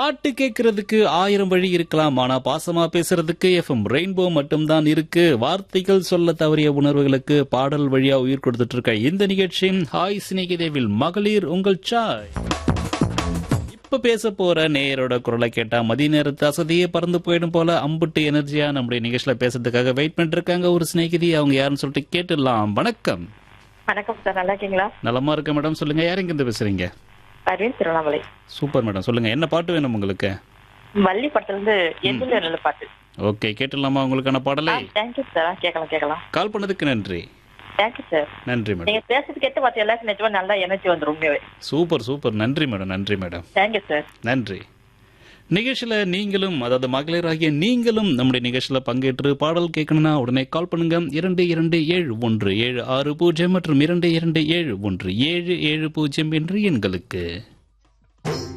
பாட்டு கேட்கறதுக்கு ஆயிரம் வழி இருக்கலாம் ஆனா பாசமா பேசுறதுக்கு எஃப்எம் ரெயின்போ மட்டும்தான் இருக்கு வார்த்தைகள் சொல்ல தவறிய உணர்வுகளுக்கு பாடல் வழியா உயிர் கொடுத்துட்டு இருக்க இந்த நிகழ்ச்சி ஹாய் சிநேகிதேவில் மகளிர் உங்கள் சாய் இப்ப பேச போற நேயரோட குரலை கேட்டா மதிய நேரத்து அசதியே பறந்து போயிடும் போல அம்புட்டு எனர்ஜியா நம்முடைய நிகழ்ச்சியில பேசுறதுக்காக வெயிட் பண்ணிட்டு இருக்காங்க ஒரு சிநேகிதி அவங்க யாருன்னு சொல்லிட்டு கேட்டுடலாம் வணக்கம் வணக்கம் சார் நல்லா இருக்கீங்களா நலமா இருக்க மேடம் சொல்லுங்க யார் இங்க இருந்து பேசுறீங்க அரவிந்த் திருவண்ணாமலை சூப்பர் மேடம் சொல்லுங்க என்ன பாட்டு வேணும் உங்களுக்கு வள்ளி படத்துல இருந்து எதில் நல்ல பாட்டு ஓகே கேட்டுடலாமா உங்களுக்கான பாடலை தேங்க்யூ சார் கேட்கலாம் கேட்கலாம் கால் பண்ணதுக்கு நன்றி தேங்க்யூ சார் நன்றி மேடம் நீங்க பேசுறது கேட்டு மத்த எல்லாருக்கும் நிஜமா நல்லா எனர்ஜி வந்துரும் உண்மையாவே சூப்பர் சூப்பர் நன்றி மேடம் நன்றி மேடம் தேங்க்யூ சார் நன்றி நிகழ்ச்சியில நீங்களும் அதாவது மகளிராகிய நீங்களும் நம்முடைய நிகழ்ச்சியில பங்கேற்று பாடல் கேட்கணும்னா உடனே கால் பண்ணுங்க இரண்டு இரண்டு ஏழு ஒன்று ஏழு ஆறு பூஜ்ஜியம் மற்றும் இரண்டு இரண்டு ஏழு ஒன்று ஏழு ஏழு பூஜ்ஜியம் என்று எண்களுக்கு